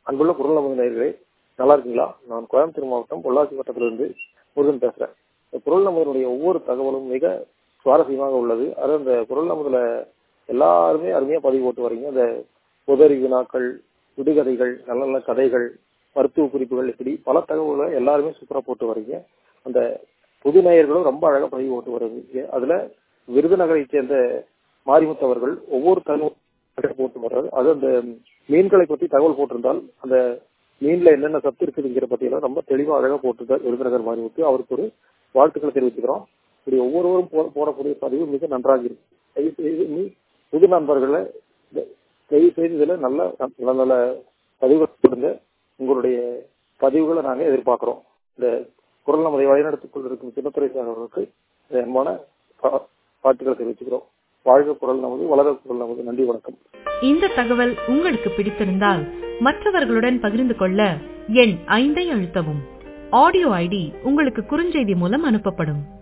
அன்புள்ள குரல் நமது நேயர்களே நல்லா இருக்கீங்களா நான் கோயம்புத்தூர் மாவட்டம் பொள்ளாச்சி வட்டத்திலிருந்து முருகன் பேசுறேன் இந்த குரல் நமதனுடைய ஒவ்வொரு தகவலும் மிக சுவாரஸ்யமாக உள்ளது அது அந்த குரல் நமதுல எல்லாருமே அருமையா பதிவு போட்டு வரீங்க அந்த உதறி வினாக்கள் விடுகதைகள் நல்ல நல்ல கதைகள் மருத்துவ குறிப்புகள் இப்படி பல தகவல்களை எல்லாருமே சூப்பரா போட்டு வரீங்க அந்த புது நேயர்களும் ரொம்ப அழகா பதிவு போட்டு வருவீங்க அதுல விருதுநகரை சேர்ந்த மாரிமுத்து அவர்கள் ஒவ்வொரு தகவல் போட்டு வர்றாரு அது அந்த மீன்களை பத்தி தகவல் போட்டிருந்தால் அந்த மீன்ல என்னென்ன சத்து இருக்குதுங்கிற பத்தியெல்லாம் ரொம்ப தெளிவா அழகா போட்டுருக்கார் விருதுநகர் மாரிமுத்து அவருக்கு ஒரு வாழ்த்துக்களை தெரிவிச்சுக்கிறோம் இப்படி ஒவ்வொருவரும் போ- போடக்கூடிய பதிவு மிக நன்றாக இருக்கு தயவு செய்து நீ புது நண்பர்களை இந்த- தயவு செய்து இதுல நல்ல நல்ல நல்ல பதிவுகள் கொடுங்க உங்களுடைய பதிவுகளை நாங்க எதிர்பார்க்கிறோம் இந்த குரல் நமதை வழிநடத்திக் கொண்டிருக்கும் சின்னத்துறை சார் அவர்களுக்கு இந்த அன்பான பா- பாட்டுகளை தெரிவிச்சுக்கிறோம் வாழ்க குரல் நமது வளர குரல் நமது நன்றி வணக்கம் இந்த தகவல் உங்களுக்கு பிடித்திருந்தால் மற்றவர்களுடன் பகிர்ந்து கொள்ள எண் ஐந்தை அழுத்தவும் ஆடியோ ஐடி உங்களுக்கு குறுஞ்செய்தி மூலம் அனுப்பப்படும்